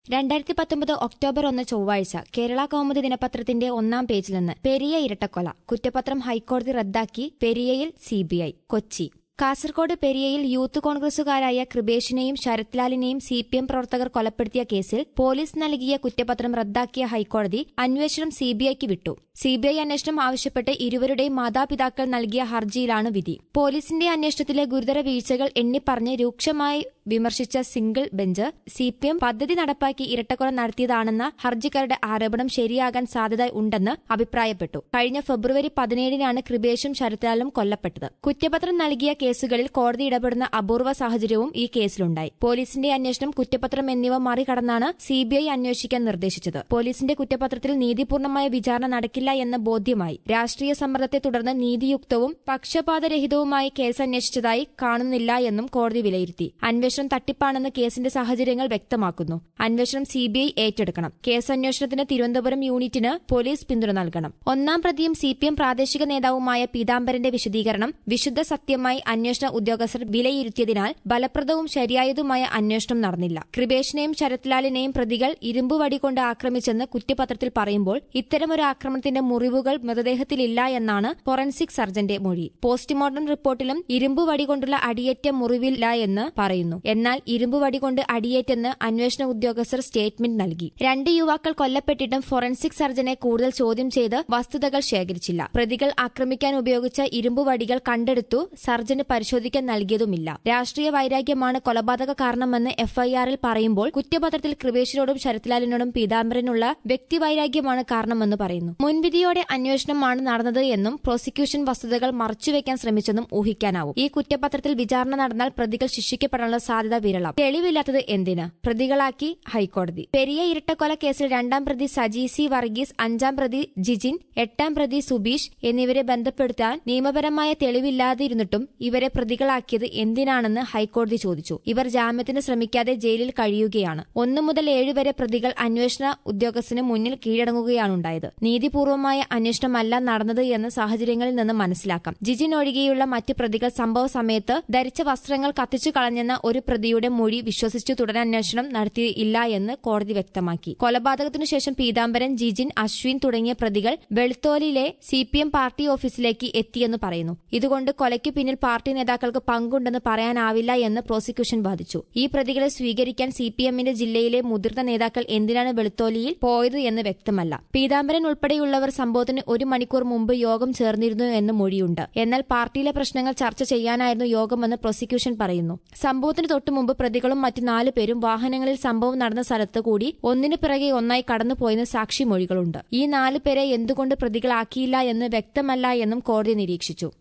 രണ്ടായിരത്തി പത്തൊമ്പത് ഒക്ടോബർ ഒന്ന് ചൊവ്വാഴ്ച കേരള കൗമുദി ദിനപത്രത്തിന്റെ ഒന്നാം പേജിൽ നിന്ന് പെരിയ ഇരട്ടക്കൊല കുറ്റപത്രം ഹൈക്കോടതി റദ്ദാക്കി പെരിയയിൽ സിബിഐ കൊച്ചി കാസർകോട് പെരിയയിൽ യൂത്ത് കോൺഗ്രസുകാരായ കൃപേഷിനെയും ശരത്ലാലിനെയും സി പി എം പ്രവർത്തകർ കൊലപ്പെടുത്തിയ കേസിൽ പോലീസ് നൽകിയ കുറ്റപത്രം റദ്ദാക്കിയ ഹൈക്കോടതി അന്വേഷണം സിബിഐക്ക് വിട്ടു സിബിഐ അന്വേഷണം ആവശ്യപ്പെട്ട് ഇരുവരുടെയും മാതാപിതാക്കൾ നൽകിയ ഹർജിയിലാണ് വിധി പോലീസിന്റെ അന്വേഷണത്തിലെ ഗുരുതര വീഴ്ചകൾ എണ്ണിപ്പറഞ്ഞ് രൂക്ഷമായി വിമർശിച്ച single bench C P M പദ്ധതി നടപ്പാക്കി ഇരട്ടക്കൊല നടത്തിയതാണെന്ന ഹർജിക്കാരുടെ ആരോപണം ശരിയാകാൻ സാധ്യത ഉണ്ടെന്ന് അഭിപ്രായപ്പെട്ടു കഴിഞ്ഞ ഫെബ്രുവരി പതിനേഴിനാണ് കൃപേഷും ശരത്ലാലും കൊല്ലപ്പെട്ടത് കുറ്റപത്രം നൽകിയ കേസുകളിൽ കോടതി ഇടപെടുന്ന അപൂർവ സാഹചര്യവും ഈ കേസിലുണ്ടായി പോലീസിന്റെ അന്വേഷണം കുറ്റപത്രം എന്നിവ മറികടന്നാണ് സിബിഐ അന്വേഷിക്കാൻ നിർദ്ദേശിച്ചത് പോലീസിന്റെ കുറ്റപത്രത്തിൽ നീതിപൂർണമായ വിചാരണ നടക്കില്ല എന്ന ബോധ്യമായി രാഷ്ട്രീയ സമ്മർദ്ദത്തെ തുടർന്ന് നീതിയുക്തവും പക്ഷപാതരഹിതവുമായി കേസ് അന്വേഷിച്ചതായി കാണുന്നില്ല എന്നും കോടതി വിലയിരുത്തി അന്വേഷണം തട്ടിപ്പാണെന്ന് കേസിന്റെ സാഹചര്യങ്ങൾ വ്യക്തമാക്കുന്നു അന്വേഷണം സിബിഐ ഏറ്റെടുക്കണം കേസ് അന്വേഷണത്തിന് തിരുവനന്തപുരം യൂണിറ്റിന് പോലീസ് പിന്തുണ നൽകണം ഒന്നാം പ്രതിയും സി പി എം പ്രാദേശിക നേതാവുമായ പീതാംബരന്റെ വിശദീകരണം വിശുദ്ധ സത്യമായി അന്വേഷണ ഉദ്യോഗസ്ഥർ വിലയിരുത്തിയതിനാൽ ഫലപ്രദവും ശരിയായതുമായ അന്വേഷണം നടന്നില്ല കൃപേഷിനെയും ശരത്ലാലിനെയും പ്രതികൾ ഇരുമ്പുവടി കൊണ്ട് ആക്രമിച്ചെന്ന് കുറ്റപത്രത്തിൽ പറയുമ്പോൾ ഇത്തരമൊരു ആക്രമണത്തിന്റെ മുറിവുകൾ മൃതദേഹത്തിലില്ല എന്നാണ് ഫോറൻസിക് സർജന്റെ മൊഴി പോസ്റ്റ്മോർട്ടം റിപ്പോർട്ടിലും ഇരുമ്പുവടി കൊണ്ടുള്ള അടിയേറ്റ മുറിവില്ല എന്ന് പറയുന്നു എന്നാൽ ഇരുമ്പുവടി കൊണ്ട് അടിയേറ്റെന്ന് അന്വേഷണ ഉദ്യോഗസ്ഥർ സ്റ്റേറ്റ്മെന്റ് നൽകി രണ്ട് യുവാക്കൾ കൊല്ലപ്പെട്ടിട്ടും ഫോറൻസിക് സർജനെ കൂടുതൽ ചോദ്യം ചെയ്ത് വസ്തുതകൾ ശേഖരിച്ചില്ല പ്രതികൾ ആക്രമിക്കാൻ ഉപയോഗിച്ച ഇരുമ്പുവടികൾ കണ്ടെടുത്തു സർജന് പരിശോധിക്കാൻ നൽകിയതുമില്ല രാഷ്ട്രീയ വൈരാഗ്യമാണ് കൊലപാതക കാരണമെന്ന് എഫ്ഐആറിൽ പറയുമ്പോൾ കുറ്റപത്രത്തിൽ കൃപേഷിനോടും ശരത്ലാലിനോടും പീതാംബരനുള്ള വ്യക്തിവൈരാഗ്യമാണ് കാരണമെന്ന് പറയുന്നു മുൻവിധിയോടെ അന്വേഷണമാണ് നടന്നത് എന്നും പ്രോസിക്യൂഷൻ വസ്തുതകൾ മറച്ചുവെക്കാൻ ശ്രമിച്ചെന്നും ഊഹിക്കാനാവും ഈ കുറ്റപത്രത്തിൽ വിചാരണ നടന്നാൽ പ്രതികൾ ശിക്ഷിക്കപ്പെടാനുള്ള സാധ്യത വിരളം തെളിവില്ലാത്തത് എന്തിന് പ്രതികളാക്കി ഹൈക്കോടതി പെരിയ ഇരട്ടക്കൊല കേസിൽ രണ്ടാം പ്രതി സജി സി വർഗീസ് അഞ്ചാം പ്രതി ജിജിൻ എട്ടാം പ്രതി സുബീഷ് എന്നിവരെ ബന്ധപ്പെടുത്താൻ നിയമപരമായ തെളിവില്ലാതിരുന്നിട്ടും ഇവരെ പ്രതികളാക്കിയത് എന്തിനാണെന്ന് ഹൈക്കോടതി ചോദിച്ചു ഇവർ ജാമ്യത്തിന് ശ്രമിക്കാതെ ജയിലിൽ കഴിയുകയാണ് ഒന്നു മുതൽ ഏഴ് വരെ പ്രതികൾ അന്വേഷണ ഉദ്യോഗസ്ഥന് മുന്നിൽ കീഴടങ്ങുകയാണുണ്ടായത് നീതിപൂർവമായ അന്വേഷണമല്ല നടന്നത് എന്ന് സാഹചര്യങ്ങളിൽ നിന്ന് മനസ്സിലാക്കാം ജിജിൻ ഒഴികെയുള്ള മറ്റ് പ്രതികൾ സംഭവ സമയത്ത് ധരിച്ച വസ്ത്രങ്ങൾ കത്തിച്ചു കളഞ്ഞെന്ന ഒരു പ്രതിയുടെ മൊഴി വിശ്വസിച്ചു തുടരന്വേഷണം നടത്തിയില്ല എന്ന് കോടതി വ്യക്തമാക്കി കൊലപാതകത്തിനു ശേഷം പീതാംബരൻ ജിജിൻ അശ്വിൻ തുടങ്ങിയ പ്രതികൾ വെളുത്തോലിലെ സി പി എം പാർട്ടി ഓഫീസിലേക്ക് എത്തിയെന്ന് പറയുന്നു ഇതുകൊണ്ട് കൊലയ്ക്ക് പിന്നിൽ പാർട്ടി നേതാക്കൾക്ക് പങ്കുണ്ടെന്ന് പറയാനാവില്ല എന്ന് പ്രോസിക്യൂഷൻ വാദിച്ചു ഈ പ്രതികളെ സ്വീകരിക്കാൻ സി പി എമ്മിന്റെ ജില്ലയിലെ മുതിർന്ന നേതാക്കൾ എന്തിനാണ് വെളുത്തോലിയിൽ പോയത് എന്ന് വ്യക്തമല്ല പീതാംബരൻ ഉൾപ്പെടെയുള്ളവർ സംഭവത്തിന് ഒരു മണിക്കൂർ മുമ്പ് യോഗം ചേർന്നിരുന്നു എന്ന് മൊഴിയുണ്ട് എന്നാൽ പാർട്ടിയിലെ പ്രശ്നങ്ങൾ ചർച്ച ചെയ്യാനായിരുന്നു യോഗമെന്ന് പ്രോസിക്യൂഷൻ പറയുന്നു സംഭവത്തിന് തൊട്ടുമുമ്പ് പ്രതികളും മറ്റ് നാല് പേരും വാഹനങ്ങളിൽ സംഭവം നടന്ന സ്ഥലത്ത് കൂടി ഒന്നിനു പിറകെ ഒന്നായി കടന്നുപോയെന്ന് സാക്ഷി മൊഴികളുണ്ട് ഈ നാല് പേരെ എന്തുകൊണ്ട് പ്രതികളാക്കിയില്ല എന്ന് വ്യക്തമല്ല എന്നും കോടതി നിരീക്ഷിച്ചു